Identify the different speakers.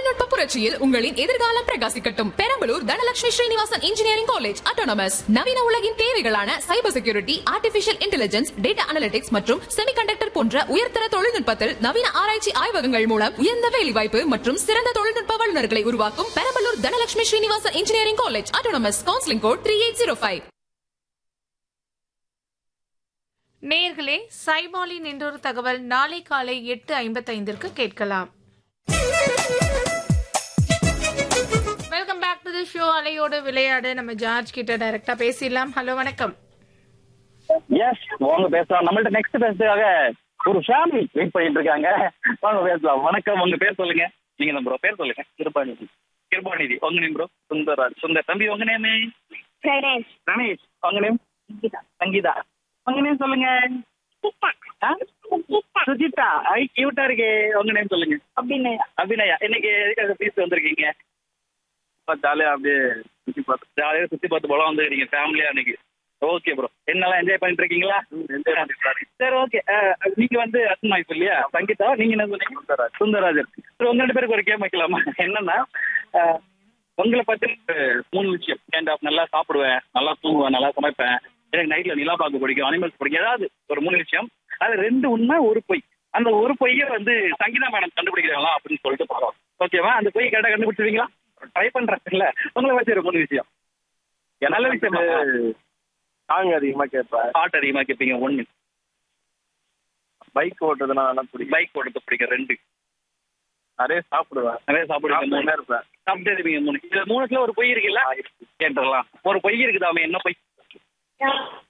Speaker 1: தொழில்நுட்ப புரட்சியில் உங்களின் எதிர்காலம் பிரகாசிக்கட்டும் Perambalur Dhanalakshmi Srinivasan engineering college autonomous நவீன உலகின் தேவைகளான cyber security artificial intelligence data analytics மற்றும் செமிகண்டக்டர் போன்ற உயர்தர தொழில்நுட்பத்தில் நவீன ஆராய்ச்சி ஆய்வகங்கள் மூலம் உயர்ந்த வேலைவாய்ப்பு மற்றும் சிறந்த தொழில்நுட்ப வல்லுநர்களை உருவாக்கும் Perambalur Dhanalakshmi Srinivasan engineering college autonomous counselling code three eight zero five
Speaker 2: நேர்களே சைபாலின் என்றொரு தகவல் நாளை காலை எட்டு ஐம்பத்தைந்திற்கு கேட்கலாம் welcome back to the show அலையோடு விளையாடு நம்ம ஜார்ஜ் கிட்ட டைரக்டா பேசிடலாம் ஹலோ வணக்கம்
Speaker 3: எஸ் வாங்க பேசலாம் நம்மள்ட்ட நெக்ஸ்ட் பேசுறதுக்காக ஒரு ஃபேமிலி வெயிட் பண்ணிட்டு இருக்காங்க வாங்க பேசலாம் வணக்கம் உங்க பேர் சொல்லுங்க நீங்க தான் ப்ரோ பேர் சொல்லுங்க கிருபாநிதி கிருபாநிதி உங்க நேம் ப்ரோ சுந்தர்ராஜ் சுந்தர் தம்பி உங்க நேம்
Speaker 4: கணேஷ்
Speaker 3: ரமேஷ் உங்க நேம் சங்கீதா உங்க நேம் சொல்லுங்க ஆ? சுஜிதா ஐ கியூட்டா இருக்கே உங்க நேம் சொல்லுங்க
Speaker 4: அப்படின்னு
Speaker 3: அபிநயா இன்னைக்கு எதுக்காக பீஸ் வந்திருக்கீங்க ஜாலியா அப்படியே சுத்தி பார்த்து ஜாலியா சுத்தி பார்த்து போல வந்துருக்கீங்க ஃபேமிலியா இன்னைக்கு ஓகே ப்ரோ என்னெல்லாம் என்ஜாய் பண்ணிட்டு இருக்கீங்களா சரி ஓகே நீங்க வந்து அசன் வாய்ப்பு இல்லையா சங்கீதா நீங்க என்ன சொன்னீங்க சுந்தரராஜ் சுந்தரராஜன் சரி உங்க ரெண்டு பேருக்கு ஒரு கேம் வைக்கலாமா என்னன்னா அஹ், உங்களை பத்தி ஒரு மூணு விஷயம் கைண்ட் ஆஃப் நல்லா சாப்பிடுவேன் நல்லா தூங்குவேன் நல்லா சமைப்பேன் எனக்கு நைட்ல நிலா பார்க்க பிடிக்கும் அனிமல்ஸ் பிடிக்கும் ஏதாவது ஒரு மூணு விஷயம் அது ரெண்டு உண்மை ஒரு பொய் அந்த ஒரு பொய்யை வந்து சங்கீதா மேடம் கண்டுபிடிக்கிறாங்களா அப்படின்னு சொல்லிட்டு போறோம் ஓகேவா அந்த பொய் கேட்டா கண்டுபிடிச்சிருவீங்களா ட்ரை பண்றேன்ல உங்களை வச்சு ஒரு மூணு விஷயம் நல்ல விஷயம்
Speaker 5: சாங் அதிகமா கேட்பேன்
Speaker 3: பாட்டு அதிகமா கேட்பீங்க ஒண்ணு
Speaker 5: பைக் ஓட்டுறதுனா நல்லா பிடிக்கும்
Speaker 3: பைக் ஓடுறது பிடிக்கும் ரெண்டு
Speaker 5: நிறைய சாப்பிடுவேன்
Speaker 3: நிறைய சாப்பிடுவீங்க மூணு
Speaker 5: சாப்பிட்டுட்டே இருப்பேன்
Speaker 3: சாப்பிட்டே இருப்பீங்க மூணு இதுல மூணுத்துல ஒரு பொய் இருக்குல்ல கேட்டுடலாம் ஒரு பொய் இருக்குதாமே என்ன பொய்